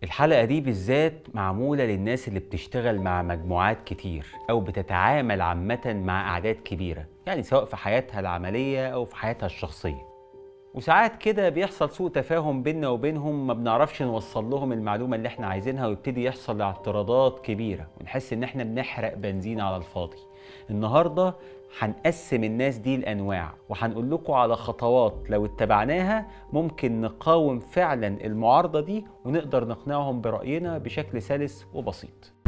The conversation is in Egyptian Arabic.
الحلقة دي بالذات معمولة للناس اللي بتشتغل مع مجموعات كتير أو بتتعامل عامة مع أعداد كبيرة يعني سواء في حياتها العملية أو في حياتها الشخصية وساعات كده بيحصل سوء تفاهم بيننا وبينهم ما بنعرفش نوصل لهم المعلومة اللي احنا عايزينها ويبتدي يحصل اعتراضات كبيرة ونحس ان احنا بنحرق بنزين على الفاضي النهاردة هنقسم الناس دي لأنواع وهنقول لكم على خطوات لو اتبعناها ممكن نقاوم فعلا المعارضة دي ونقدر نقنعهم برأينا بشكل سلس وبسيط